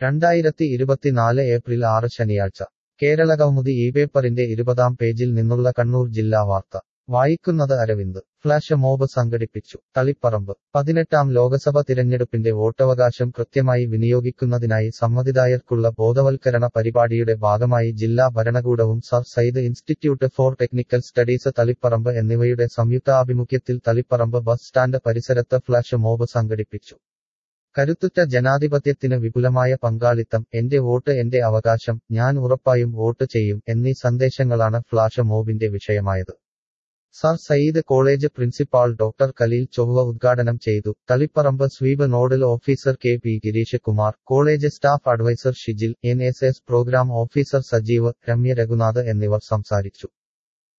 രണ്ടായിരത്തി ഇരുപത്തിനാല് ഏപ്രിൽ ആറ് ശനിയാഴ്ച കേരളകൗമുദി ഈ പേപ്പറിന്റെ ഇരുപതാം പേജിൽ നിന്നുള്ള കണ്ണൂർ ജില്ലാ വാർത്ത വായിക്കുന്നത് അരവിന്ദ് ഫ്ലാഷ് മോബ് സംഘടിപ്പിച്ചു തളിപ്പറമ്പ് പതിനെട്ടാം ലോക്സഭ തിരഞ്ഞെടുപ്പിന്റെ വോട്ടവകാശം കൃത്യമായി വിനിയോഗിക്കുന്നതിനായി സമ്മതിദായർക്കുള്ള ബോധവൽക്കരണ പരിപാടിയുടെ ഭാഗമായി ജില്ലാ ഭരണകൂടവും sir Syed institute for technical studies Taliparamba എന്നിവയുടെ സംയുക്താഭിമുഖ്യത്തിൽ തളിപ്പറമ്പ് ബസ് സ്റ്റാൻഡ് പരിസരത്ത് ഫ്ലാഷ് മോബ് സംഘടിപ്പിച്ചു കരുത്തുറ്റ ജനാധിപത്യത്തിന് വിപുലമായ പങ്കാളിത്തം എന്റെ വോട്ട് എന്റെ അവകാശം ഞാൻ ഉറപ്പായും വോട്ട് ചെയ്യും എന്നീ സന്ദേശങ്ങളാണ് ഫ്ലാഷ് മോബിന്റെ വിഷയമായത് sir Syed college principal doctor Khaleel Chovva ഉദ്ഘാടനം ചെയ്തു Taliparamba SVEEP nodal officer K P Girish Kumar college staff advisor Shijil N S S programme officer Sajeev Ramya Raghunath എന്നിവർ സംസാരിച്ചു